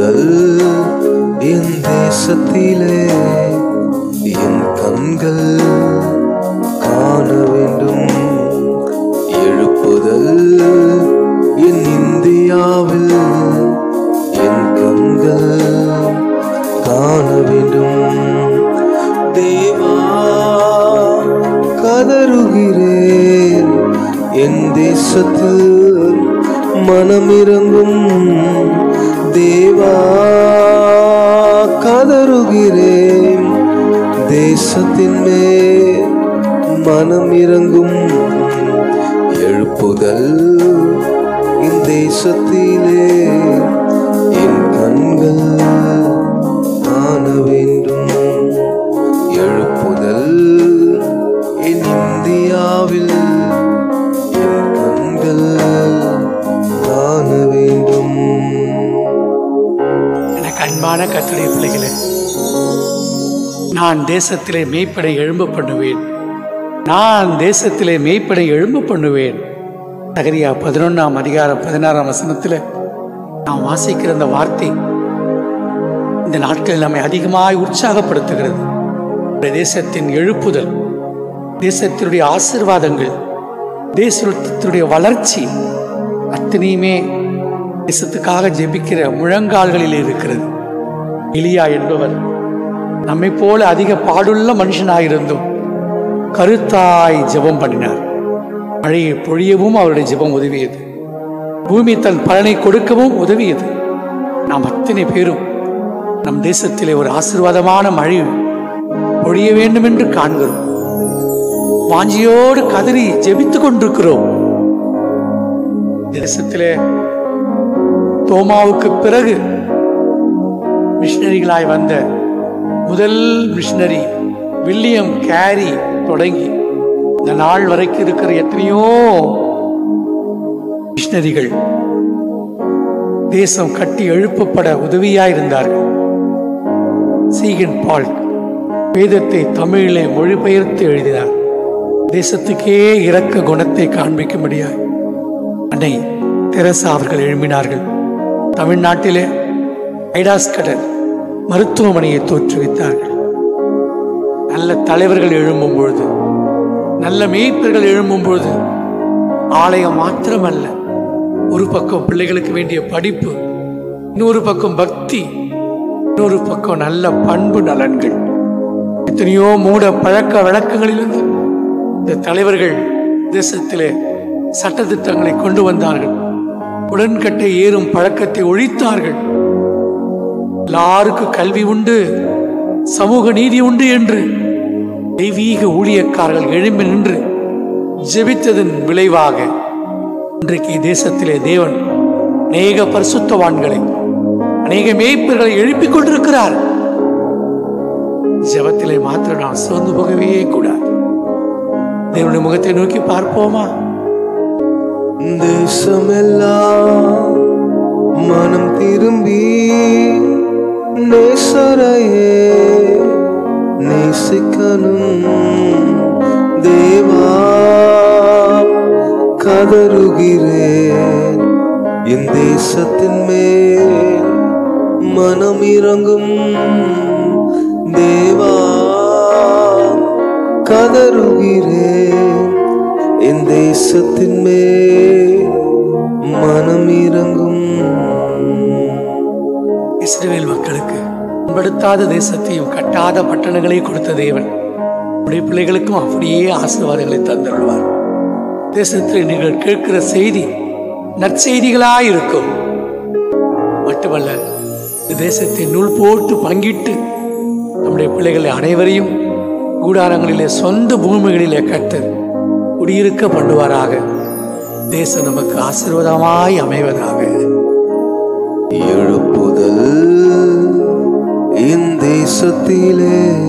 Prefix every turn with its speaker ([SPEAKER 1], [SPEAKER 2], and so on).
[SPEAKER 1] எழுப்புதல் என் தேசத்திலே என் கண்கள் காண வேண்டும் எழுப்புதல் என் இந்தியாவில் என் கண்கள் காண வேண்டும் தேவா கதறுகிறேன் என் தேசத்தில் மனமிறங்கும் தேவா கதறுகிறேன் தேசத்தின் மேல் மனம் இறங்கும் எழுப்புதல் இந்த தேசத்திலே என் கண்கள் காண வேண்டும் எழுப்புதல் என் இந்தியாவில் என் கண்கள் காண வேண்டும்
[SPEAKER 2] எனக்கு அன்பான கத்துடைய பிள்ளைகளே நான் தேசத்திலே மெய்ப்படை எழும்ப பண்ணுவேன் நான் தேசத்திலே மெய்ப்படை எழும்ப பண்ணுவேன் நகரியா பதினொன்றாம் அதிகாரம் பதினாறாம் வசனத்தில் நான் வாசிக்கிற அந்த வார்த்தை இந்த நாட்களில் நம்மை அதிகமாய் உற்சாகப்படுத்துகிறது இந்த தேசத்தின் எழுப்புதல் தேசத்தினுடைய ஆசிர்வாதங்கள் தேசத்தினுடைய வளர்ச்சி அத்தனையுமே தேசத்துக்காக ஜெபிக்கிற முழங்கால்களில் இருக்கிறது எலியா என்பவர் நம்மை போல அதிக பாடுள்ள மனுஷனாயிருந்தும் கருத்தாய் ஜெபம் பண்ணினார் மழையை பொழியவும் அவருடைய ஜெபம் உதவியது பூமி தன் பலனை கொடுக்கவும் உதவியது நாம் அத்தனை பேரும் நம் தேசத்திலே ஒரு ஆசீர்வாதமான மழை பொழிய வேண்டும் என்று காண்கிறோம் வாஞ்சியோடு கதறி ஜெபித்துக் கொண்டிருக்கிறோம் தேசத்திலே தோமாவுக்கு பிறகு மிஷனரிகளாய் வந்த முதல் மிஷனரி வில்லியம் கேரி தொடங்கி இந்த நாள் வரைக்கும் இருக்கிற எத்தனையோ மிஷனரிகள் தேசம் கட்டி எழுப்பப்பட உதவியாய் இருந்தார்கள் சீகன் பால் வேதத்தை தமிழிலே மொழிபெயர்த்து எழுதினார் தேசத்துக்கே இரக்க குணத்தை காண்பிக்கும்படியாய் அன்னை தெரசா அவர்கள் எழுப்பினார்கள் தமிழ்நாட்டிலே ஐடாஸ் கடல் மருத்துவமனையை தோற்றுவித்தார்கள் நல்ல தலைவர்கள் எழும்பும் பொழுது நல்ல மேய்ப்பர்கள் எழும்பும் பொழுது ஆலயம் மாத்திரமல்ல ஒரு பக்கம் பிள்ளைகளுக்கு வேண்டிய படிப்பு இன்னொரு பக்கம் பக்தி இன்னொரு பக்கம் நல்ல பண்பு நலன்கள் எத்தனையோ மூட பழக்க வழக்கங்களிலிருந்து இந்த தலைவர்கள் தேசத்திலே சட்டத்திட்டங்களை கொண்டு வந்தார்கள் உடன்கட்டை ஏறும் பழக்கத்தை ஒழித்தார்கள் எல்லாருக்கும் கல்வி உண்டு சமூக நீதி உண்டு என்று தெய்வீக ஊழியக்காரர்கள் எழும்பி நின்று ஜெபித்ததன் விளைவாக இன்றைக்கு தேசத்திலே தேவன் அநேக பரிசுத்தவான்களை அநேக மேய்ப்பர்களை எழுப்பிக் கொண்டிருக்கிறார் ஜெபத்திலே மாத்திரம் நாம் சோர்ந்து போகவே கூடாது தேவனுடைய முகத்தை நோக்கி பார்ப்போமா
[SPEAKER 1] தேசமெல்லாம் மனம் திரும்பி நேசரையே நேசிக்கணும் தேவா கதறுகிறேன் என் தேசத்தின் மேல் மனம் இறங்கும் தேவா கதறுகிறேன் என் தேசத்தின் மேல் மனம் இறங்கும்
[SPEAKER 2] இஸ்ரவேல் மக்களுக்கு படுத்தாத தேசத்தையும் கட்டாத பட்டணங்களையும் கொடுத்த தேவன் உடைய பிள்ளைகளுக்கும் அப்படியே ஆசீர்வாதங்களை தந்துள்ளார் தேசத்தில் நீங்கள் கேட்கிற செய்தி நற்செய்திகளாய் இருக்கும் மட்டுமல்ல இந்த தேசத்தை நூல் போட்டு பங்கிட்டு நம்முடைய பிள்ளைகளை அனைவரையும் கூடாரங்களிலே சொந்த பூமிகளிலே கட்டு குடியிருக்க பண்ணுவாராக தேசம் நமக்கு ஆசீர்வாதமாய் அமைவதாக
[SPEAKER 1] எழுப்புதல் என் தேசத்திலே